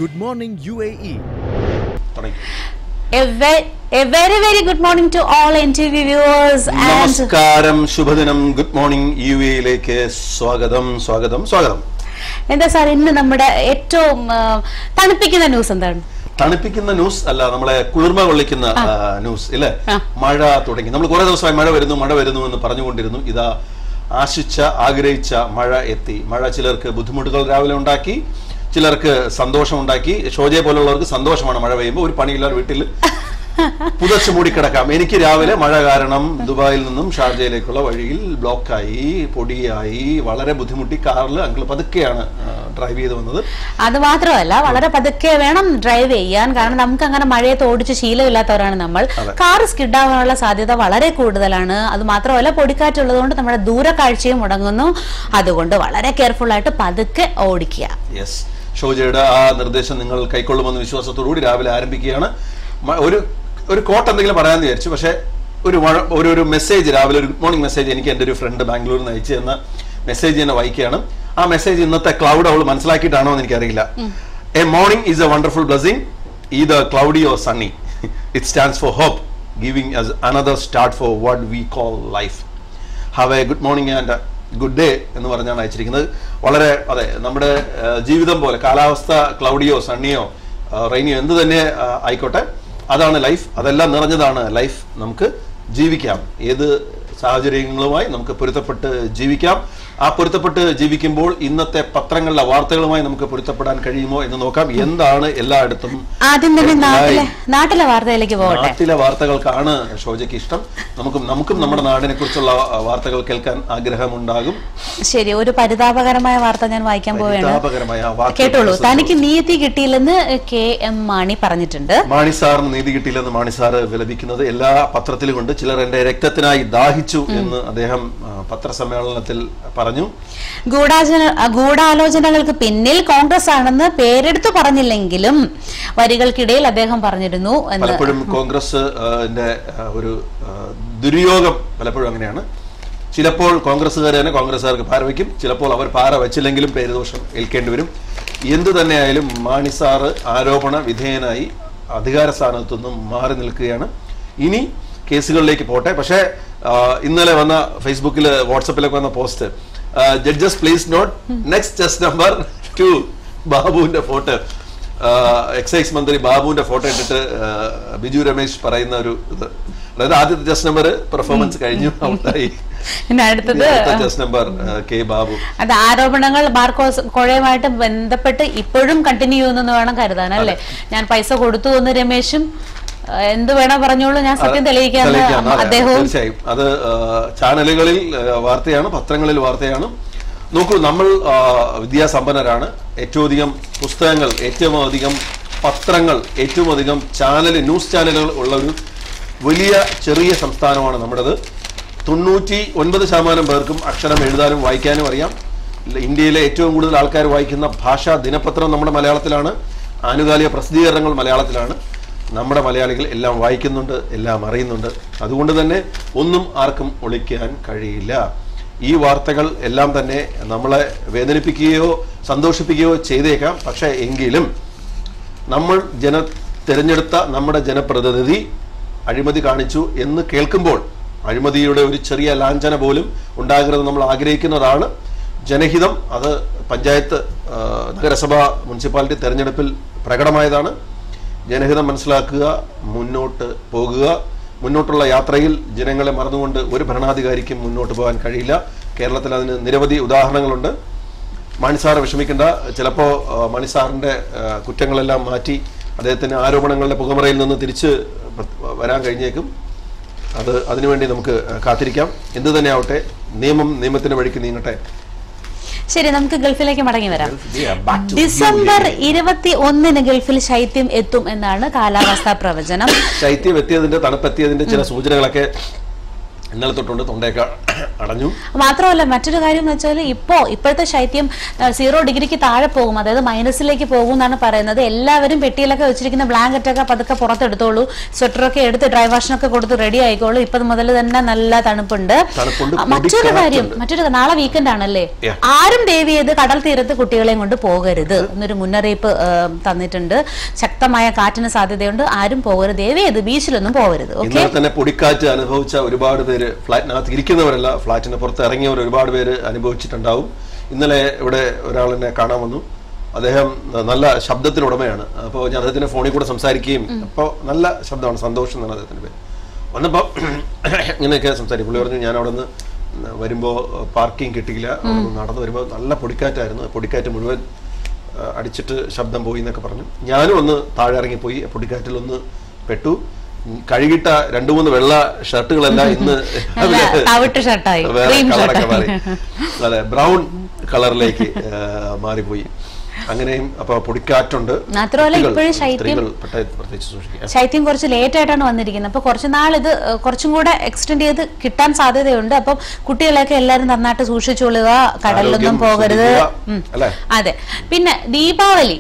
Good morning, UAE. തുടങ്ങി A, ve- a very very good morning to all NTV viewers and നമസ്കാരം ശുഭദിനം good morning you എയിലേക്ക് സ്വാഗതം സ്വാഗതം സ്വാഗതം എന്താ സാർ ഇന്ന് നമ്മുടെ ഏറ്റവും ആ, തണുപ്പിക്കുന്ന ന്യൂസ് എന്താണ് തണുപ്പിക്കുന്ന ന്യൂസ് അല്ല നമ്മളെ കുളിർമ കൊള്ളിക്കുന്ന ആ, ന്യൂസ് ഇല്ലേ ആ. മഴ തുടങ്ങി നമ്മൾ കുറെ ദിവസമായി മഴ വരുന്നു മഴ വരുന്നു എന്ന് പറഞ്ഞുകൊണ്ടിരുന്നു ഇതാ ആശിച്ച ആഗ്രഹിച്ച മഴ എത്തി മഴ ചിലർക്ക് ബുദ്ധിമുട്ടുകൾ രാവിലെ ഉണ്ടാക്കി ചിലർക്ക് സന്തോഷം ഉണ്ടാക്കി ഷോജയെ പോലുള്ളവർക്ക് സന്തോഷമാണ് മഴ പെയ്യുമ്പോൾ ഒരു പണിയില്ലാതെ വീട്ടിൽ പുതച്ച് മൂടിക്കിടക്കാം എനിക്ക് രാവിലെ മഴ കാരണം ദുബായിൽ നിന്നും ഷാർജയിലേക്കുള്ള വഴിയിൽ ബ്ലോക്കായി പൊടിയായി വളരെ ബുദ്ധിമുട്ടി കാറിൽ അങ്കിൾ പതുക്കെയാണ് ഡ്രൈവ് ചെയ്ത് വന്നത് അത് മാത്രമല്ല വളരെ പതുക്കെ വേണം ഡ്രൈവ് ചെയ്യാൻ കാരണം നമുക്ക് അങ്ങനെ മഴയത്ത് ഓടിച്ച് ശീലമില്ലാത്തവരാണ് നമ്മൾ അതെ. കാർ സ്കിഡാവാനുള്ള സാധ്യത വളരെ കൂടുതലാണ് അത് മാത്രമല്ല പൊടിക്കാറ്റുള്ളതുകൊണ്ട് നമ്മുടെ ദൂരക്കാഴ്ചയും മുടങ്ങുന്നു അതുകൊണ്ട് വളരെ കെയർഫുൾ ആയിട്ട് പതുക്കെ ഓടിക്കുക യെസ് ഷോജയുടെ ആ നിർദ്ദേശം നിങ്ങൾ കൈക്കൊള്ളുമെന്ന വിശ്വാസത്തോടുകൂടി രാവിലെ ആരംഭിക്കുകയാണ് മ- ഒരു ഒരു കോട്ട് എന്തെങ്കിലും പറയാമെന്ന് വിചാരിച്ചു പക്ഷേ ഒരു മഴ ഒരു ഒരു മെസ്സേജ് രാവിലെ ഒരു ഗുഡ് മോർണിംഗ് മെസ്സേജ് എനിക്ക് എൻ്റെ ഒരു ഫ്രണ്ട് ബാംഗ്ലൂരിൽ നിന്ന് അയച്ചു തന്ന മെസ്സേജ് തന്നെ വായിക്കുകയാണ് ആ മെസ്സേജ് ഇന്നത്തെ ക്ലൗഡ് അവൾ മനസ്സിലാക്കിയിട്ടാണോ എന്ന് എനിക്കറിയില്ല a morning is a wonderful blessing either cloudy or sunny it stands for hope giving as another start for what we call life have a good morning and good day എന്ന് പറഞ്ഞാണ് അയച്ചിരിക്കുന്നത് വളരെ അതെ നമ്മുടെ ആ, ജീവിതം പോലെ കാലാവസ്ഥ ക്ലൗഡിയോ സണ്ണിയോ റെയിനിയോ എന്ത് തന്നെ ആ, ആയിക്കോട്ടെ അതാണ് ലൈഫ് അതെല്ലാം നിറഞ്ഞതാണ് ലൈഫ് നമുക്ക് ജീവിക്കാം ഏത് സാഹചര്യങ്ങളുമായി നമുക്ക് പൊരുത്തപ്പെട്ട് ജീവിക്കാം ആ പൊരുത്തപ്പെട്ട് ജീവിക്കുമ്പോൾ ഇന്നത്തെ പത്രങ്ങളിലെ വാർത്തകളുമായി നമുക്ക് പൊരുത്തപ്പെടാൻ കഴിയുമോ എന്ന് നോക്കാം എന്താണ് എല്ലായിടത്തും ആദ്യം തന്നെ നാട്ടിലെ headline? നാട്ടിലെ വാർത്തയിലേക്ക് പോകട്ടെ നാട്ടിലെ വാർത്തകൾക്കാണ് ഷോജയ്ക്ക് ഇഷ്ടം നമുക്കും നമുക്കും നമ്മുടെ നാടിനെ കുറിച്ചുള്ള വാർത്തകൾ കേൾക്കാൻ ആഗ്രഹമുണ്ടാകും ശരി ഒരു പരിതാപകരമായ വാർത്ത ഞാൻ വായിക്കാൻ പോവുകയാണ് പരിതാപകരമായ വാർത്ത കേട്ടോളൂ തനിക്ക് നീതി കിട്ടിയില്ലെന്ന് കെ എം മാണി പറഞ്ഞിട്ടുണ്ട് മാണി സാറിന് നീതി കിട്ടിയില്ലെന്ന് മാണി സാറ് വിലപിക്കുന്നത് എല്ലാ പത്രത്തിലും ഉണ്ട് ചിലർ എന്റെ രക്തത്തിനായി ദാഹിച്ചു എന്ന് അദ്ദേഹം ആ, പത്രസമ്മേളനത്തിൽ പറഞ്ഞു ഗൂഢാചന ഗൂഢാലോചനകൾക്ക് പിന്നിൽ കോൺഗ്രസ് ആണെന്ന് പേരെടുത്തു പറഞ്ഞില്ലെങ്കിലും വരികൾക്കിടയിൽ അദ്ദേഹം പറഞ്ഞിരുന്നു എന്ന് പലപ്പോഴും കോൺഗ്രസ് ആ, ന്റെ ആ, ഒരു ആ, ദുര്യോഗം പലപ്പോഴും അങ്ങനെയാണ് ചിലപ്പോൾ കോൺഗ്രസ്സുകാർ തന്നെ കോൺഗ്രസ്സുകാർക്ക് പാര വയ്ക്കും ചിലപ്പോൾ അവർ പാര വെച്ചില്ലെങ്കിലും പേരുദോഷം ഏൽക്കേണ്ടി വരും എന്തു തന്നെയായാലും മാണി സാറ് ആരോപണ വിധേയനായി അധികാര സ്ഥാനത്തു നിന്നും മാറി നിൽക്കുകയാണ് ഇനി കേസുകളിലേക്ക് പോട്ടെ പക്ഷേ ആ, ഇന്നലെ വന്ന ഫേസ്ബുക്കിൽ വാട്സപ്പിലൊക്കെ വന്ന post judges please note next test number two ബാബുവിന്റെ ഫോട്ടോ എക്സൈസ് മന്ത്രി ബാബുവിന്റെ ഫോട്ടോ ഇട്ടിട്ട് ആ, ബിജു രമേശ് പറയുന്ന ഒരു ഇത് അതായത് ആദ്യത്തെ ടെസ്റ്റ് നമ്പർ പെർഫോമൻസ് കഴിഞ്ഞു ഔട്ടായി പിന്നെ അടുത്തത് ടെസ്റ്റ് നമ്പർ കെ ബാബു അത് ആരോപണങ്ങൾ ബാർക്കോസ് കോഴയുമായിട്ട് ബന്ധപ്പെട്ട് ഇപ്പോഴും കണ്ടിന്യൂ ചെയ്യുന്നെന്ന് വേണം കരുതാൻ അല്ലേ ഞാൻ പൈസ കൊടുത്തു എന്ന് രമേശും ആ, എന്ത് വേണം പറഞ്ഞോളൂ ഞാൻ സത്യം തെളിയിക്കാന്ന് തെളിയിക്കാം, അതെ, അദ്ദേഹവും തീർച്ചയായും അത് ആ, ചാനലുകളിൽ ആ, വാർത്തയാണ് പത്രങ്ങളിൽ വാർത്തയാണ് നോക്കൂ നമ്മൾ ആ, വിദ്യാസമ്പന്നരാണ് ഏറ്റവും അധികം പുസ്തകങ്ങൾ ഏറ്റവും അധികം പത്രങ്ങൾ ഏറ്റവും അധികം ചാനൽ ന്യൂസ് ചാനലുകൾ ഉള്ള ഒരു വലിയ ചെറിയ സംസ്ഥാനമാണ് നമ്മുടേത് തൊണ്ണൂറ്റി ഒൻപത് ശതമാനം പേർക്കും അക്ഷരം എഴുതാനും വായിക്കാനും അറിയാം ഇന്ത്യയിലെ ഏറ്റവും കൂടുതൽ ആൾക്കാർ വായിക്കുന്ന ഭാഷാ ദിനപത്രം നമ്മുടെ മലയാളത്തിലാണ് ആനുകാലിക പ്രസിദ്ധീകരണങ്ങൾ മലയാളത്തിലാണ് നമ്മുടെ മലയാളികൾ എല്ലാം വായിക്കുന്നുണ്ട് എല്ലാം അറിയുന്നുണ്ട് അതുകൊണ്ട് തന്നെ ഒന്നും ആർക്കും ഒളിക്കാൻ കഴിയില്ല ഈ വാർത്തകൾ എല്ലാം തന്നെ നമ്മളെ വേദനിപ്പിക്കുകയോ സന്തോഷിപ്പിക്കുകയോ ചെയ്തേക്കാം പക്ഷേ എങ്കിലും നമ്മൾ ജന തിരഞ്ഞെടുത്ത നമ്മുടെ ജനപ്രതിനിധി അഴിമതി കാണിച്ചു എന്ന് കേൾക്കുമ്പോൾ അഴിമതിയുടെ ഒരു ചെറിയ ലാഞ്ചന പോലും ഉണ്ടാകരുത് നമ്മൾ ആഗ്രഹിക്കുന്നതാണ് ജനഹിതം അത് പഞ്ചായത്ത് ആ, നഗരസഭ മുനിസിപ്പാലിറ്റി തെരഞ്ഞെടുപ്പിൽ പ്രകടമായതാണ് ജനഹിതം മനസ്സിലാക്കുക മുന്നോട്ട് പോകുക മുന്നോട്ടുള്ള യാത്രയിൽ ജനങ്ങളെ മറന്നുകൊണ്ട് ഒരു ഭരണാധികാരിക്കും മുന്നോട്ട് പോകാൻ കഴിയില്ല കേരളത്തിൽ അതിന് നിരവധി ഉദാഹരണങ്ങളുണ്ട് മണിസാർ വിഷമിക്കേണ്ട ചിലപ്പോൾ മണിസാറിൻ്റെ കുറ്റങ്ങളെല്ലാം മാറ്റി അദ്ദേഹത്തിന് ആരോപണങ്ങളുടെ പുകമറയിൽ നിന്ന് തിരിച്ച് പ്ര- വരാൻ കഴിഞ്ഞേക്കും അത് അതിനുവേണ്ടി നമുക്ക് കാത്തിരിക്കാം എന്തു തന്നെ ആവട്ടെ നിയമം നിയമത്തിന് വഴിക്ക് നീങ്ങട്ടെ ശരി നമുക്ക് ഗൾഫിലേക്ക് മടങ്ങി വരാം Yeah, back to ഡിസംബർ ഇരുപത്തി ഒന്നിന് ഗൾഫിൽ ശൈത്യം എത്തും എന്നാണ് കാലാവസ്ഥാ പ്രവചനം ശൈത്യം എത്തിയതിന്റെ തണുപ്പെത്തിയതിന്റെ ചില സൂചനകളൊക്കെ ഇന്നലെ തൊട്ടുണ്ട് തൊണ്ടയൊക്കെ അടഞ്ഞു മാത്രമല്ല മറ്റൊരു കാര്യം എന്ന് വെച്ചാൽ ഇപ്പോ ഇപ്പോഴത്തെ ശൈത്യം ആ, സീറോ ഡിഗ്രിക്ക് താഴെ പോകും അതായത് മൈനസിലേക്ക് പോകും എന്നാണ് പറയുന്നത് എല്ലാവരും പെട്ടിയിലൊക്കെ വെച്ചിരിക്കുന്ന ബ്ലാങ്കറ്റ് ഒക്കെ പതുക്കെ പുറത്തെടുത്തോളൂ സ്വെറ്ററൊക്കെ എടുത്ത് ഡ്രൈ വാഷിനൊക്കെ കൊടുത്ത് റെഡി ആയിക്കോളൂ ഇപ്പൊ മുതൽ തന്നെ നല്ല തണുപ്പുണ്ട് തണുപ്പുണ്ട്, ആ, മറ്റൊരു കാര്യം പൊടിക്കാറ്റുണ്ട്. മറ്റൊരു നാളെ വീക്കെൻഡ് ആണല്ലേ Yeah. ആരും ദയവ് ചെയ്ത് കടൽ തീരത്ത് കുട്ടികളെയും കൊണ്ട് പോകരുത് എന്നൊരു മുന്നറിയിപ്പ് ആ, തന്നിട്ടുണ്ട് ശക്തമായ കാറ്റിന് സാധ്യതയുണ്ട് ആരും പോകരുത് ദയവ് ചെയ്ത് ബീച്ചിലൊന്നും പോകരുത് ഓക്കെ ഇന്നലെ തന്നെ പൊടിക്കാറ്റ് അനുഭവിച്ച ഒരുപാട് പേര് ഫ്ലാറ്റിനകത്ത് ഇരിക്കുന്നവരല്ല ഫ്ലാറ്റിന് പുറത്ത് ഇറങ്ങിയവർ ഒരുപാട് പേര് അനുഭവിച്ചിട്ടുണ്ടാവും ഇന്നലെ ഇവിടെ ഒരാൾ എന്നെ കാണാൻ വന്നു അദ്ദേഹം നല്ല ശബ്ദത്തിന് ഉടമയാണ് അപ്പോൾ ഞാൻ അദ്ദേഹത്തിന്റെ ഫോണിൽ കൂടെ സംസാരിക്കുകയും അപ്പോൾ നല്ല ശബ്ദമാണ് സന്തോഷം എന്നാണ് അദ്ദേഹത്തിന്റെ പേര് വന്നപ്പോൾ ഇങ്ങനെയൊക്കെ സംസാരിക്കും പുള്ളി പറഞ്ഞു ഞാൻ അവിടെ നിന്ന് വരുമ്പോൾ പാർക്കിംഗ് കിട്ടിയില്ല അവിടെ നിന്ന് നടന്നു വരുമ്പോൾ നല്ല പൊടിക്കാറ്റായിരുന്നു പൊടിക്കാറ്റ് മുഴുവൻ ആ, അടിച്ചിട്ട് ശബ്ദം പോയി എന്നൊക്കെ പറഞ്ഞു ഞാനും ഒന്ന് താഴെ ഇറങ്ങിപ്പോയി പൊടിക്കാറ്റിൽ ഒന്ന് പെട്ടു ഉം, കഴുകിട്ട രണ്ടു മൂന്ന് വെള്ള ഷർട്ടുകളെല്ലാം ഇന്ന് നല്ല തവിട്ട് ഷർട്ടായി വേറെ ക്രീം കളറൊക്കെ മാറി ഷർട്ടായി അതെ ബ്രൗൺ കളറിലേക്ക് ആ, മാറിപ്പോയി അങ്ങനെയും അപ്പൊ പൊടിക്കാറ്റുണ്ട് മാത്രമല്ല കുട്ടികൾ, ഇപ്പോഴും ശൈത്യം സ്ത്രീകൾ പ്രത്യേക- പ്രത്യേകിച്ച് സൂക്ഷിക്കുക ശൈത്യം കുറച്ച് ലേറ്റ് ആയിട്ടാണ് വന്നിരിക്കുന്നത് അപ്പൊ കുറച്ച് നാൾ ഇത് ഏഹ്, കുറച്ചും കൂടെ എക്സ്റ്റെൻഡ് ചെയ്ത് കിട്ടാൻ സാധ്യതയുണ്ട് അപ്പം കുട്ടികളെയൊക്കെ എല്ലാവരും നന്നായിട്ട് സൂക്ഷിച്ചോളുക കടലിലൊന്നും ആരോഗ്യം പോകരുത് ശ്രദ്ധിക്കുക. ഉം. അല്ലേ? അതെ പിന്നെ ദീപാവലി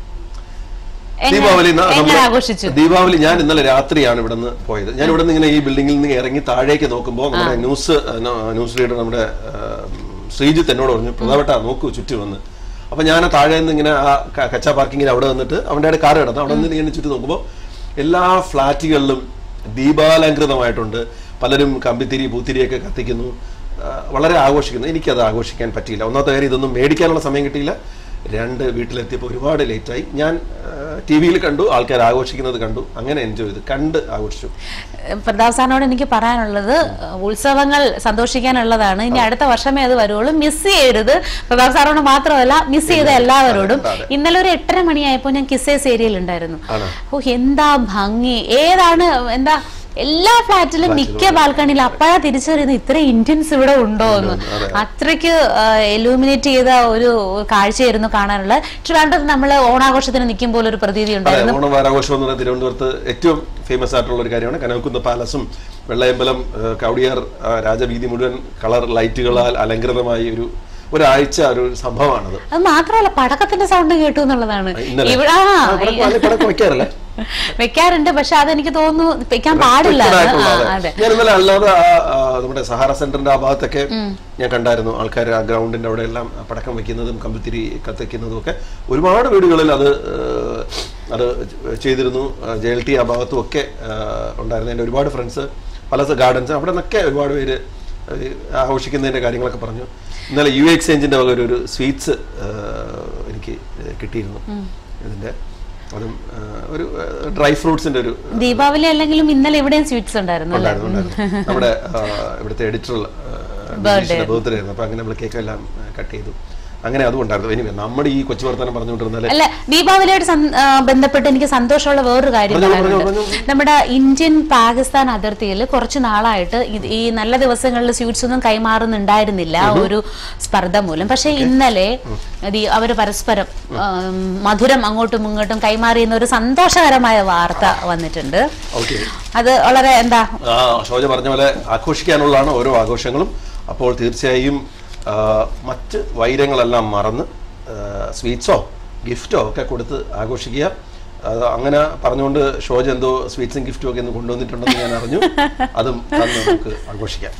എങ്ങനെ- ദീപാവലി ന- എങ്ങനെ നമ്മള് ആഘോഷിച്ചു ദീപാവലി ഞാൻ ഇന്നലെ രാത്രിയാണ് ഇവിടെ നിന്ന് പോയത് ഞാൻ ഇവിടെ നിന്ന് ഇങ്ങനെ ഈ ബിൽഡിങ്ങിൽ നിന്ന് ഇറങ്ങി താഴേക്ക് നോക്കുമ്പോൾ നമ്മുടെ ന്യൂസ് ആ, ന- ന്യൂസ് റീഡർ നമ്മുടെ ആ, ശ്രീജിത്ത് എന്നോട് പറഞ്ഞു പ്രധാവട്ട നോക്കൂ ചുറ്റും വന്ന് അപ്പൊ ഞാൻ താഴെ നിന്ന് ഇങ്ങനെ ആ ക- കച്ച പാർക്കിങ്ങിൽ അവിടെ വന്നിട്ട് അവൻ്റെ അവിടെ കാർ കിടന്നു അവിടെ നിന്ന് ഇങ്ങനെ ചുറ്റും നോക്കുമ്പോൾ എല്ലാ ഫ്ലാറ്റുകളിലും ദീപാലങ്കൃതമായിട്ടുണ്ട് പലരും കമ്പിത്തിരി പൂത്തിരിയൊക്കെ കത്തിക്കുന്നു ആ, വളരെ ആഘോഷിക്കുന്നു എനിക്കത് ആഘോഷിക്കാൻ പറ്റിയില്ല ഒന്നാമത്തെ കാര്യം ഇതൊന്നും മേടിക്കാനുള്ള സമയം കിട്ടിയില്ല രണ്ട് വീട്ടിലെത്തിയപ്പോൾ ഒരുപാട് ലേറ്റായി ഞാൻ ടി വിയിൽ കണ്ടു ആൾക്കാർ ആഘോഷിക്കുന്നത് കണ്ടു അങ്ങനെ എൻജോയ് ചെയ്തു കണ്ട് ആഘോഷിച്ചു പ്രതാപ് സാറിനോട് എനിക്ക് പറയാനുള്ളത് ഉത്സവങ്ങൾ സന്തോഷിക്കാനുള്ളതാണ് ഇനി അടുത്ത വർഷമേ അത് വരുള്ളൂ മിസ് ചെയ്യരുത് പ്രതാപ് സാറിനോട് മാത്രമല്ല മിസ് ചെയ്ത എല്ലാവരോടും അതെ, അതെ. ഇന്നലെ ഒരു എട്ടര മണിയായപ്പോൾ ഞാൻ കിസ്സേസ് ഏരിയയിൽ ഉണ്ടായിരുന്നു ആണോ? ഓ എന്താ ഭംഗി ഏതാണ് എന്താ എല്ലാ ഫ്ലാറ്റിലും മിക്ക ബാൽക്കണിയിലും അപ്പോഴാ തിരിച്ചറിയുന്നത് ഇത്ര ഇന്ത്യൻസ് ഇവിടെ ഉണ്ടോ എന്ന് അതെ. അത്രയ്ക്ക് എലൂമിനേറ്റ് ചെയ്ത ഒരു കാഴ്ചയായിരുന്നു കാണാനുള്ള ട്രിവാൻഡ്രത്ത് നമ്മൾ ഓണാഘോഷത്തിന് നിൽക്കുമ്പോൾ ഒരു പ്രതീതി അതെ ഉണ്ടായിരുന്നു ഓണം വാരാഘോഷം എന്ന് പറയുന്നത് തിരുവനന്തപുരത്ത് ഏറ്റവും ഫേമസ് ആയിട്ടുള്ള ഒരു കാര്യമാണ് കനകക്കുന്ന് പാലസും വെള്ളയമ്പലം ആ, കവടിയാർ ആ, രാജവീതി മുഴുവൻ കളർ ലൈറ്റുകളാൽ അലങ്കൃതമായി ഒരു ഒരാഴ്ച ഒരു സംഭവമാണത് അത് മാത്രമല്ല പടക്കത്തിന്റെ സൗണ്ട് കേട്ടു എന്നുള്ളതാണ് ഇന്നലെ ഇവിടെ ആ ആ, പടക്കം- അല്ലെ, പടക്കം വെക്കാറില്ലേ വെക്കാറുണ്ട് പക്ഷെ അതെനിക്ക് തോന്നുന്നു വെക്കാൻ പാടില്ല Restricted എന്ന്. ആയിട്ടുള്ള, ആ, അതെ. അതെ ഞാൻ ഇന്നലെ അല്ലാതെ ആ, ആ, നമ്മുടെ സഹാറ സെന്ററിന്റെ ആ ഭാഗത്തൊക്കെ ഞാൻ കണ്ടായിരുന്നു ആൾക്കാർ ആ ഗ്രൗണ്ടിന്റെ അവിടെ എല്ലാം പടക്കം വെക്കുന്നതും കമ്പിത്തിരി കത്തിക്കുന്നതും ഒക്കെ ഒരുപാട് വീടുകളിൽ അത് ഏഹ്, അത് ചെയ്തിരുന്നു ജെ എൽ ടി ആ ഭാഗത്തും ഒക്കെ ഏഹ്, ഉണ്ടായിരുന്നു എൻ്റെ ഒരുപാട് ഫ്രണ്ട്സ് പല ഗാർഡൻസ് അവിടെ നിന്നൊക്കെ ഒരുപാട് പേര് ഏഹ്, ആഘോഷിക്കുന്നതിന്റെ കാര്യങ്ങളൊക്കെ പറഞ്ഞു ഇന്നലെ യു എക്സ്ചേഞ്ചിന്റെ വക ഒരു ഒരു സ്വീറ്റ്സ് എനിക്ക് കിട്ടിയിരുന്നു ഇതിന്റെ അതും ഏഹ്, ഒരു ഡ്രൈ ഫ്രൂട്ട്സിന്റെ ഒരു ദീപാവലി അല്ലെങ്കിലും ഇന്നലെ ഇവിടെയും സ്വീറ്റ്സ് ഉണ്ടായിരുന്നു അല്ലേ ഉണ്ടായിരുന്നു ഉണ്ടായിരുന്നു. നമ്മുടെ ആ, ഇവിടുത്തെ എഡിറ്റർ ബർത്ത്ഡേ ആയിരുന്നു അപ്പൊ അങ്ങനെ നമ്മൾ കേക്ക് എല്ലാം കട്ട് ചെയ്തു അങ്ങനെ അതും ഉണ്ടായിരുന്നു ഇനി നമ്മുടെ ഈ കൊച്ചു വർത്തമാനം പറഞ്ഞുകൊണ്ടിരുന്നാല് അല്ല ദീപാവലിയായിട്ട് സം- ആ, ബന്ധപ്പെട്ട് എനിക്ക് സന്തോഷമുള്ള വേറൊരു കാര്യം പറഞ്ഞോളൂ, പറയാനുണ്ട് പറഞ്ഞോളൂ, നമ്മുടെ ഇന്ത്യൻ പാകിസ്ഥാൻ അതിർത്തിയിൽ കുറച്ച് നാളായിട്ട് ഇത് ഈ നല്ല ദിവസങ്ങളിൽ സ്വീറ്റ്സ് ഒന്നും കൈമാറുന്നുണ്ടായിരുന്നില്ല ആ ഒരു സ്പർദ്ധ മൂലം പക്ഷെ ഇന്നലെ ദീ- അവര് പരസ്പരം ആം, മധുരം അങ്ങോട്ടും ഇങ്ങോട്ടും കൈമാറിയുന്ന ഒരു സന്തോഷകരമായ വാർത്ത വന്നിട്ടുണ്ട് ഓക്കെ അത് വളരെ എന്താ ആ ഷോജ പറഞ്ഞ പോലെ ആഘോഷിക്കാനുള്ളതാണ് ഓരോ ആഘോഷങ്ങളും അപ്പോൾ തീർച്ചയായും ആ, മറ്റ് വൈരങ്ങളെല്ലാം മറന്ന് സ്വീറ്റ്സോ ഗിഫ്റ്റോ ഒക്കെ കൊടുത്ത് ആഘോഷിക്കുക അത് അങ്ങനെ പറഞ്ഞുകൊണ്ട് ഷോജ എന്തോ സ്വീറ്റ്സും ഗിഫ്റ്റും ഒക്കെ ഇന്ന് കൊണ്ടുവന്നിട്ടുണ്ടെന്ന് ഞാൻ അറിഞ്ഞു അതും തന്ന് നമുക്ക് ആഘോഷിക്കാം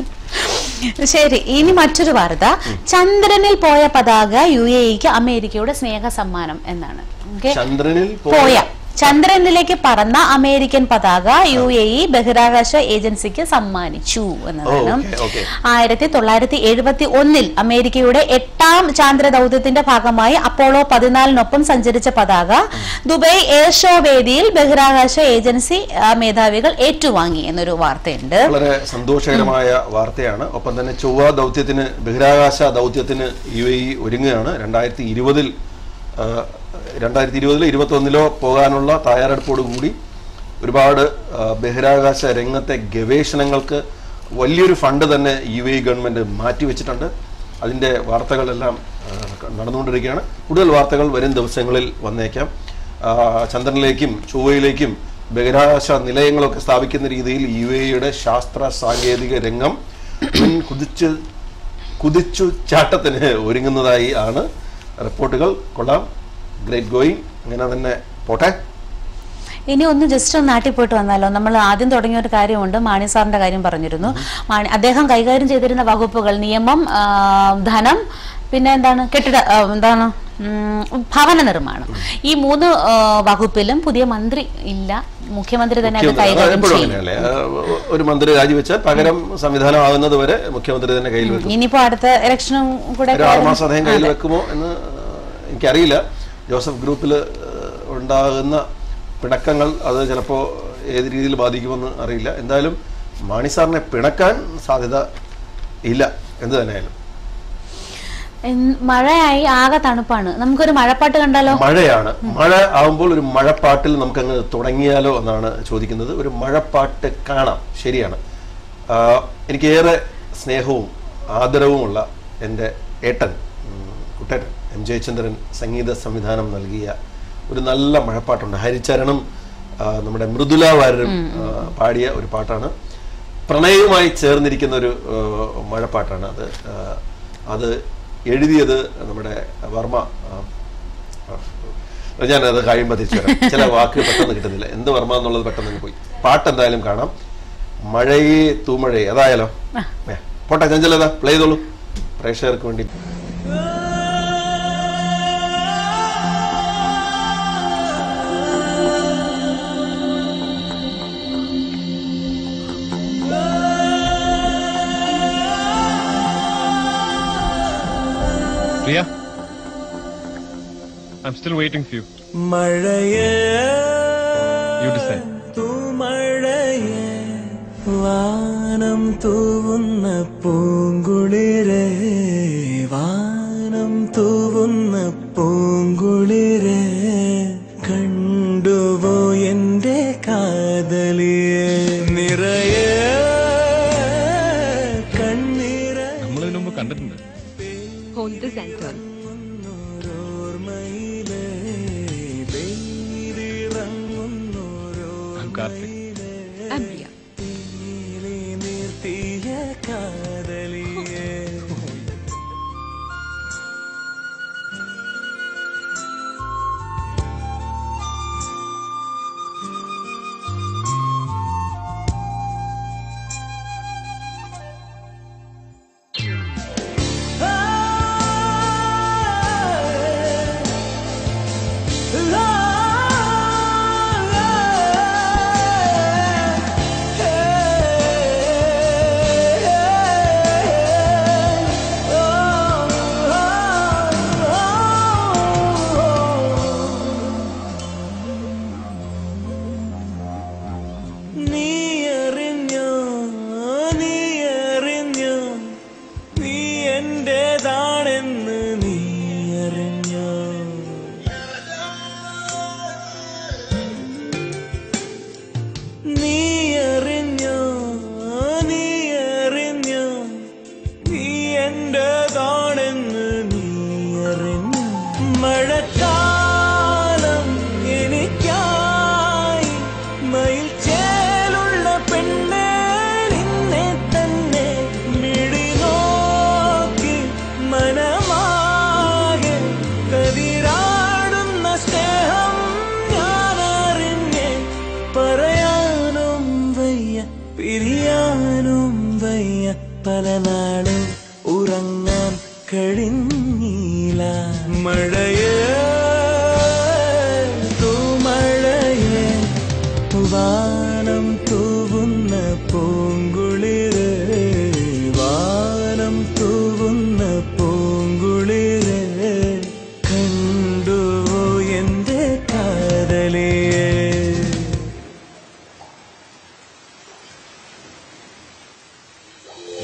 ശരി ഇനി മറ്റൊരു വാർത്ത ചന്ദ്രനിൽ പോയ പതാക യു എക്ക് അമേരിക്കയുടെ സ്നേഹ സമ്മാനം എന്നാണ് ഓക്കെ ചന്ദ്രനിൽ പോയ ചന്ദ്രനിലേക്ക് പറന്ന അമേരിക്കൻ പതാക യു എ ഇ ബഹിരാകാശ ഏജൻസിക്ക് സമ്മാനിച്ചു എന്നതാണ് ഓക്കെ ഓക്കെ ആയിരത്തി തൊള്ളായിരത്തി എഴുപത്തി ഒന്നിൽ അമേരിക്കയുടെ എട്ടാം ചാന്ദ്ര ദൗത്യത്തിന്റെ ഭാഗമായി അപ്പോളോ പതിനാലിനൊപ്പം സഞ്ചരിച്ച പതാക ദുബായ് എയർ ഷോ വേദിയിൽ ബഹിരാകാശ ഏജൻസി ആ, മേധാവികൾ ഏറ്റുവാങ്ങി എന്നൊരു വാർത്തയുണ്ട് വളരെ സന്തോഷകരമായ വാർത്തയാണ് ഒപ്പം തന്നെ ചൊവ്വ ദൗത്യത്തിന് ബഹിരാകാശ ദൗത്യത്തിന് യു എ ഇ ഒരുങ്ങുകയാണ് രണ്ടായിരത്തി ഇരുപതിൽ രണ്ടായിരത്തി ഇരുപതിലോ ഇരുപത്തൊന്നിലോ പോകാനുള്ള തയ്യാറെടുപ്പോടുകൂടി ഒരുപാട് ആ, ബഹിരാകാശ രംഗത്തെ ഗവേഷണങ്ങൾക്ക് വലിയൊരു ഫണ്ട് തന്നെ യു എ ഗവൺമെന്റ് മാറ്റിവെച്ചിട്ടുണ്ട് അതിന്റെ വാർത്തകളെല്ലാം ആ, നടന്നുകൊണ്ടിരിക്കുകയാണ് കൂടുതൽ വാർത്തകൾ വരും ദിവസങ്ങളിൽ വന്നേക്കാം ആ, ചന്ദ്രനിലേക്കും ചൊവ്വയിലേക്കും ബഹിരാകാശ നിലയങ്ങളൊക്കെ സ്ഥാപിക്കുന്ന രീതിയിൽ യു എയുടെ ശാസ്ത്ര സാങ്കേതിക രംഗം മുൻ കുതിച്ച് കുതിച്ചു ചാട്ടത്തിന് ഒരുങ്ങുന്നതായി ആണ് റിപ്പോർട്ടുകൾ കൊള്ളാം ഗ്രേറ്റ് ഗോയിങ് അങ്ങനെ തന്നെ പോട്ടെ ഇനി ഒന്ന് ജസ്റ്റ് ഒന്ന് നാട്ടിൽ പോയിട്ട് വന്നാലോ നമ്മൾ ആദ്യം തുടങ്ങിയ ഒരു കാര്യമുണ്ട് മാണി സാറിന്റെ കാര്യം പറഞ്ഞിരുന്നു മാണി അദ്ദേഹം കൈകാര്യം ചെയ്തിരുന്ന വകുപ്പുകൾ നിയമം ആ, ധനം പിന്നെ എന്താണ് കെട്ടിട ആ, എന്താണ് ഉം, ഭവന നിർമ്മാണം ഈ മൂന്ന് ആ, വകുപ്പിലും പുതിയ മന്ത്രി ഇല്ല മുഖ്യമന്ത്രി തന്നെ അത് മുഖ്യമന്ത്രി അത് കൈകാര്യം എപ്പോഴും ചെയ്യും അങ്ങനെയല്ലേ ആ, ഒരു മന്ത്രി രാജിവെച്ചാൽ പകരം സംവിധാനം ആകുന്നത് വരെ മുഖ്യമന്ത്രി തന്നെ കയ്യിൽ വെക്കും ഇനിയിപ്പോ അടുത്ത ഇലക്ഷനും കൂടെ ഒരു ആറ് മാസം അദ്ദേഹം കയ്യിൽ വെക്കുമോ എന്ന് ആ, എനിക്കറിയില്ല ജോസഫ് ഗ്രൂപ്പിൽ ഉണ്ടാകുന്ന പിണക്കങ്ങൾ അത് ചിലപ്പോൾ ഏത് രീതിയിൽ ബാധിക്കുമെന്ന് അറിയില്ല എന്തായാലും മാണി സാറിനെ പിണക്കാൻ സാധ്യത ഇല്ല എന്ത് തന്നെയായാലും എൻ- മഴയായി ആകെ തണുപ്പാണ് നമുക്കൊരു മഴപ്പാട്ട് കണ്ടാലോ മഴയാണ് മഴ ആവുമ്പോൾ ഒരു മഴപ്പാട്ടിൽ നമുക്കങ്ങ് തുടങ്ങിയാലോ എന്നാണ് ചോദിക്കുന്നത് ഒരു മഴപ്പാട്ട് കാണാം ശരിയാണ് ആ, എനിക്കേറെ സ്നേഹവും ആദരവുമുള്ള എൻ്റെ ഏട്ടൻ ഉം, കുട്ടേട്ടൻ എം ജയചന്ദ്രൻ സംഗീത സംവിധാനം നൽകിയ ഒരു നല്ല മഴപ്പാട്ടുണ്ട് ഹരിചരണം ആ, നമ്മുടെ മൃദുല വാര്യരും ആ, പാടിയ ഒരു പാട്ടാണ് പ്രണയവുമായി ചേർന്നിരിക്കുന്ന ഒരു ആ, മഴപ്പാട്ടാണ് അത് ആ, അത് എഴുതിയത് നമ്മുടെ വർമ്മ ആ, ഞാൻ അത് കഴിയുമ്പോൾ തിരിച്ചു വരാം ചില വാക്ക് പെട്ടെന്ന് കിട്ടുന്നില്ല എന്ത് വർമ്മ എന്നുള്ളത് പെട്ടെന്ന് അങ്ങ് പോയി പാട്ട് എന്തായാലും കാണാം മഴയേ തൂമഴയെ അതായാലോ ഏ, പോട്ടെ ചഞ്ചലത പ്ലേ ചെയ്തോളൂ പ്രേക്ഷകർക്ക് വേണ്ടി Priya? I'm still waiting for you. മഴയേ You decide. തൂമഴയേ വാനം തൂവുന്ന പൂങ്കുളിരേ വാനം തൂവുന്ന പൂങ്കുളിരേ കണ്ടുവോ എന്റെ കാതലിയെ നിറയെ കണ്ണീര നമ്മളിതിനു മുമ്പ് കണ്ടിട്ടുണ്ട് Hold the center. ഓർമ്മയിലേ വെയിലിറങ്ങുന്നോരോ I'm Karthik. I'm Priya. Neeli നിർത്തിയ കാതലിയേ നീ അറിഞ്ഞോ നീ അറിഞ്ഞോ നീ എന്റേതാണെന്ന് നീ അറിഞ്ഞോ നീ അറിഞ്ഞോ നീ അറിഞ്ഞോ നീ എന്റേതാണെന്ന് നീ അറിഞ്ഞോ മഴക്കാലം എനിക്കായി മയിൽ ചേലുള്ള പെണ്ണേ നിന്നെ തന്നെ മിഴി നോക്കി മനമാകെ കതിരാടുന്ന സ്നേഹം ഞാനറിഞ്ഞേ പറയാനും വയ്യ പിരിയാനും വയ്യ പല നാളും ഉറങ്ങാൻ കഴിഞ്ഞില്ല മഴയേ തൂമഴയേ വാനം തൂവുന്ന പൂങ്കുളിരേ വാനം തൂവുന്ന പൂങ്കുളിരേ കണ്ടുവോ എന്റെ കാതലിയേ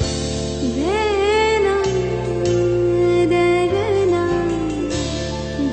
വേണം ദഗനം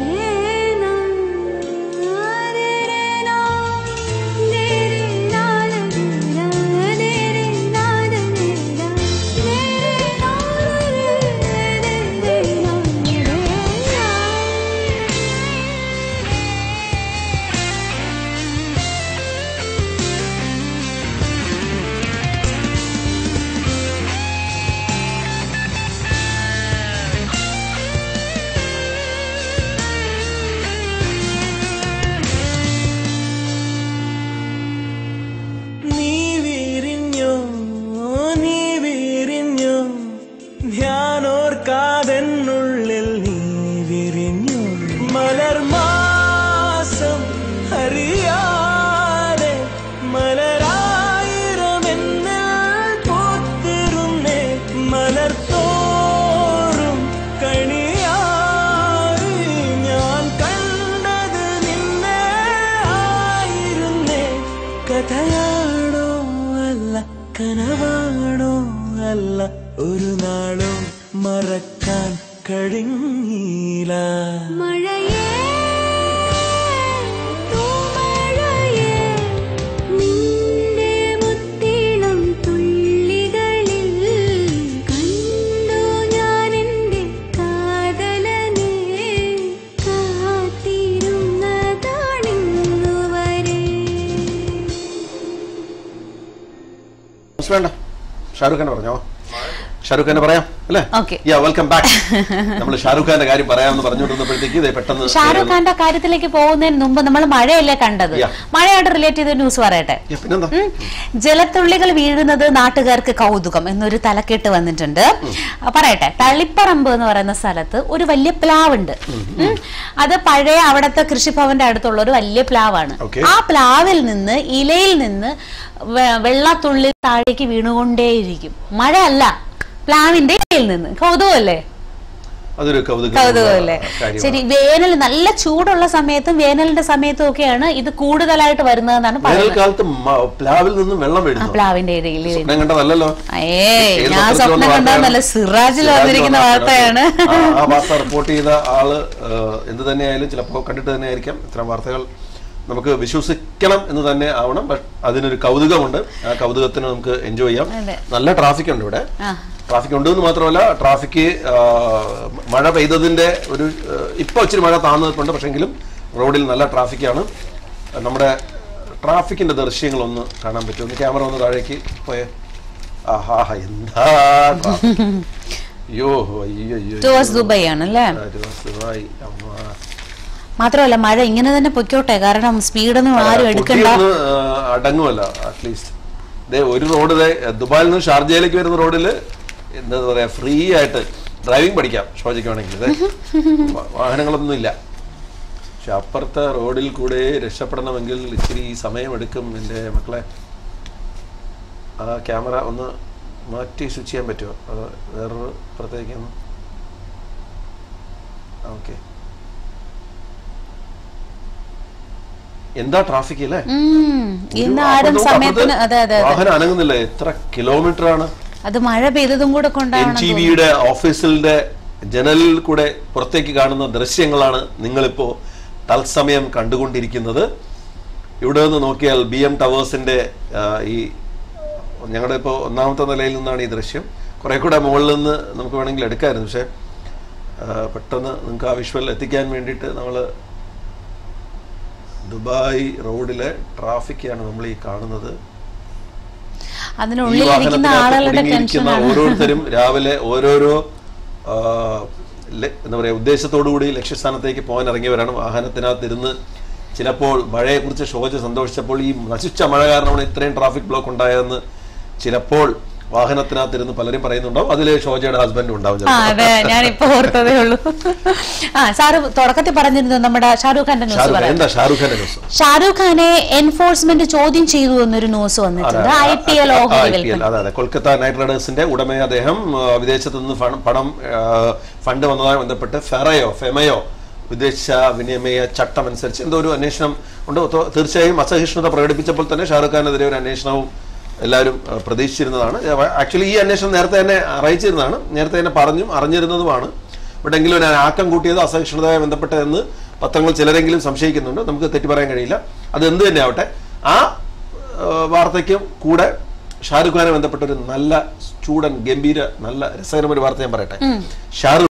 ഒരു നാളും മറക്കാൻ കഴിഞ്ഞില്ല മഴയേ തൂമഴയേ നിന്റെ മുത്തിളം തുള്ളികളിൽ കണ്ടു ഞാൻ എൻ്റെ കാതലനെ കാത്തിരുന്നതാണിന്നുവരെ വേണ്ട ഷാരൂഖ് ഖാൻ പറഞ്ഞോ ഷാരൂഖ് ഖാനെ പറയാം അല്ലേ Okay. യാ വെൽക്കം ബാക്ക് നമ്മൾ ഷാരൂഖ് ഖാന്റെ കാര്യം പറയാമെന്ന് പറഞ്ഞുകൊണ്ടിരുന്നപ്പോഴത്തേക്ക് ഇതേ പെട്ടെന്ന് ഷാരൂഖ് ഖാന്റെ കാര്യത്തിലേക്ക് പോകുന്നതിന് മുമ്പ് നമ്മൾ മഴയല്ലേ കണ്ടത് Yeah. മഴയായിട്ട് റിലേറ്റ് ചെയ്ത ന്യൂസ് പറയട്ടെ യാ, പിന്നെന്താ ഉം. ജലത്തുള്ളികൾ വീഴുന്നത് നാട്ടുകാർക്ക് കൗതുകം എന്നൊരു തലക്കെട്ട് വന്നിട്ടുണ്ട് ആ, പറയട്ടെ തളിപ്പറമ്പ് എന്ന് പറയുന്ന സ്ഥലത്ത് ഒരു വലിയ പ്ലാവുണ്ട് ഉം. അത് പഴയ അവിടുത്തെ കൃഷിഭവന്റെ അടുത്തുള്ള ഒരു വലിയ പ്ലാവാണ് Okay. ആ പ്ലാവിൽ നിന്ന് ഇലയിൽ നിന്ന് വെ- വെള്ളത്തുള്ളി താഴേക്ക് വീണുകൊണ്ടേയിരിക്കും മഴ അല്ല പ്ലാവിന്റെ ഇലയിൽ നിന്ന് കൗതുകമല്ലേ അതൊരു കൗതുകം കൗതുകമല്ലേ ശരി വേനൽ നല്ല ചൂടുള്ള സമയത്തും വേനലിന്റെ സമയത്തും ഒക്കെയാണ് ഇത് കൂടുതലായിട്ട് വരുന്നതെന്നാണ് പറയുന്നത് വേനൽക്കാലത്ത് മ- പ്ലാവിൽ നിന്ന് വെള്ളം ആ വീഴുന്നു പ്ലാവിന്റെ ഇടയിൽ സ്വപ്നം കണ്ടതല്ലല്ലോ ഏയ് ഏത് ഞാൻ പത്രത്തിൽ സ്വപ്നം വന്ന കണ്ടതെന്നല്ല വാർത്തയാണ്? സിറാജിൽ സിറാജിൽ വന്നിരിക്കുന്ന വന്ന വാർത്തയാണ് ആ- ആ വാർത്ത റിപ്പോർട്ട് ചെയ്ത ആള് ഏഹ്, എന്ത് തന്നെയായാലും ചിലപ്പോൾ കണ്ടിട്ട് തന്നെ ആയിരിക്കാം ഇത്തരം വാർത്തകൾ നമുക്ക് വിശ്വസിക്കണം എന്ന് തന്നെ ആവണം ബട്ട് അതിനൊരു കൗതുകമുണ്ട് ആ കൗതുകത്തിന് നമുക്ക് എൻജോയ് ചെയ്യാം അതെ. നല്ല ട്രാഫിക് ഉണ്ട് ഇവിടെ ആ. ട്രാഫിക് ഉണ്ട് എന്ന് മാത്രമല്ല ട്രാഫിക് മഴ പെയ്തതിന്റെ ഒരു ഏഹ്, ഇപ്പൊ ഇച്ചിരി മഴ താന്നിട്ടുണ്ട് പക്ഷെങ്കിലും റോഡിൽ നല്ല ട്രാഫിക്കാണ് നമ്മുടെ ട്രാഫിക്കിന്റെ ദൃശ്യങ്ങളൊന്ന് കാണാൻ പറ്റും ഒന്ന് ക്യാമറ ഒന്ന് താഴേക്ക് പോയേ ആഹാ എന്താ traffic. അയ്യോ അയ്യോ അയ്യോ ടൂവേഴ്സ് ദുബായ് ആണ് അല്ലേ ആ, towards ദുബായ്. അമ്മ. മാത്രമല്ല മഴ ഇങ്ങനെ തന്നെ പൊയ്ക്കോട്ടെ കാരണം സ്പീഡൊന്നും ആരും എടുക്കണ്ട കുട്ടിയൊന്ന്, ആ, അടങ്ങുമല്ല അറ്റ്ലീസ്റ്റ് ദേ ഒരു റോഡ് ദേ ദുബായിൽ നിന്ന് ഷാർജയിലേക്ക് വരുന്ന റോഡിൽ എന്താ പറയാ ഫ്രീ ആയിട്ട് ഡ്രൈവിംഗ് പഠിക്കാം ഷോജയ്ക്ക് വേണമെങ്കിൽ ദേ, വാ- വാഹനങ്ങളൊന്നും ഇല്ല പക്ഷെ അപ്പുറത്തെ റോഡിൽ കൂടെ രക്ഷപ്പെടണമെങ്കിൽ ഇച്ചിരി സമയമെടുക്കും എൻ്റെ മക്കളെ ആ ക്യാമറ ഒന്ന് മാറ്റി സ്വിച്ച് ചെയ്യാൻ പറ്റുമോ അത് വേറൊരു പുറത്തേക്ക് ഒന്ന് ഓക്കെ എന്താ ട്രാഫിക് അല്ലേ ഉം. ഇന്ന് ഒരു- ആരും അപ്പുറത്ത് സമയത്തിന് അതെ അതെ അതെ വാഹനം അനങ്ങുന്നില്ല എത്ര കിലോമീറ്റർ ആണ് അത് മഴ പെയ്തതും കൂടെ എൻ കൊണ്ടാണ് ടി വിയുടെ ഓഫീസിന്റെ ജനലിൽ കൂടെ പുറത്തേക്ക് കാണുന്ന ദൃശ്യങ്ങളാണ് നിങ്ങളിപ്പോ തത്സമയം കണ്ടുകൊണ്ടിരിക്കുന്നത് ഇവിടെ നിന്ന് നോക്കിയാൽ ബി എം ടവേഴ്സിന്റെ ആ, ഈ ഞങ്ങളുടെ ഇപ്പോൾ ഒന്നാമത്തെ നിലയിൽ നിന്നാണ് ഈ ദൃശ്യം കുറെ കൂടെ മുകളിൽ നിന്ന് നമുക്ക് വേണമെങ്കിൽ എടുക്കാമായിരുന്നു പക്ഷെ ആ, പെട്ടെന്ന് നിങ്ങൾക്ക് ആ വിഷ്വൽ എത്തിക്കാൻ വേണ്ടിയിട്ട് നമ്മൾ ദുബായ് റോഡിലെ ട്രാഫിക്കാണ് നമ്മൾ ഈ കാണുന്നത് ഈ അതിനുള്ളിൽ ഇരിക്കുന്ന വാഹനത്തിനകത്ത് ആളുകളുടെ കുടുങ്ങിയിരിക്കുന്ന ടെൻഷനാണ് ഓരോരുത്തരും രാവിലെ ഓരോരോ ആ, ല- എന്താ പറയാ ഉദ്ദേശത്തോടു കൂടി ലക്ഷ്യസ്ഥാനത്തേക്ക് പോകാൻ ഇറങ്ങിയവരാണ് വാഹനത്തിനകത്ത് ഇരുന്ന് ചിലപ്പോൾ മഴയെക്കുറിച്ച് ഷോജ സന്തോഷിച്ചപ്പോൾ ഈ നശിച്ച മഴ കാരണമാണ് ഇത്രയും ട്രാഫിക് ബ്ലോക്ക് ഉണ്ടായതെന്ന് ചിലപ്പോൾ വാഹനത്തിനകത്തിരുന്ന് പലരും പറയുന്നുണ്ടാവും അതിൽ ഷോജയുടെ ഹസ്ബൻഡ് ഉണ്ടാവും ആ ചിലപ്പോൾ. അതെ ഞാനിപ്പോ ഓർത്തതേ ഉള്ളൂ ആ സാറ് തുടക്കത്തിൽ പറഞ്ഞിരുന്നു നമ്മുടെ ഷാരൂഖ് ഖാന്റെ ന്യൂസ് ഷാരൂഖ് ഖാൻ പറയാം എന്താ ഷാരൂഖ് ഖാന്റെ ന്യൂസ് ഷാരൂഖ് ഖാനെ എൻഫോഴ്സ്മെന്റ് ചോദ്യം ചെയ്തു എന്നൊരു ന്യൂസ് വന്നിട്ടുണ്ട് ഐ പി എൽ ഓഹരി വിൽപ്പന അതെ അതെ കൊൽക്കത്ത നൈറ്റ് റൈഡേഴ്സിന്റെ ഉടമയെ അദ്ദേഹം ആ, വിദേശത്ത് നിന്ന് ഫണ്ട് പണം ആ, ഫണ്ട് വന്നതുമായി ബന്ധപ്പെട്ട് ഫെറയോ ഫെമയോ വിദേശ വിനിമയ ചട്ടം അനുസരിച്ച് എന്തോ ഒരു അന്വേഷണം ഉണ്ട് തോ- തീർച്ചയായും അസഹിഷ്ണുത പ്രകടിപ്പിച്ചപ്പോൾ തന്നെ ഷാറുഖ് ഖാനെതിരെ ഒരു അന്വേഷണവും എല്ലാവരും ആ, പ്രതീക്ഷിച്ചിരുന്നതാണ് ആക്ച്വലി ഈ അന്വേഷണം നേരത്തെ തന്നെ അറിയിച്ചിരുന്നതാണ് നേരത്തെ തന്നെ പറഞ്ഞും അറിഞ്ഞിരുന്നതുമാണ് ബട്ട് എങ്കിലും ഞാൻ ആക്കം കൂട്ടിയത് അസഹിഷ്ണുതയുമായി ബന്ധപ്പെട്ടതെന്ന് പത്രങ്ങൾ ചിലരെങ്കിലും സംശയിക്കുന്നുണ്ട് നമുക്ക് തെറ്റു പറയാൻ കഴിയില്ല അത് എന്ത് തന്നെ ആവട്ടെ ആ ഏഹ് വാർത്തയ്ക്കും കൂടെ ഷാരൂഖ് ഖാനെ ബന്ധപ്പെട്ട ഒരു നല്ല ചൂടൻ ഗംഭീര നല്ല രസകരമായ ഒരു വാർത്ത ഞാൻ പറയട്ടെ ഷാരൂഖ്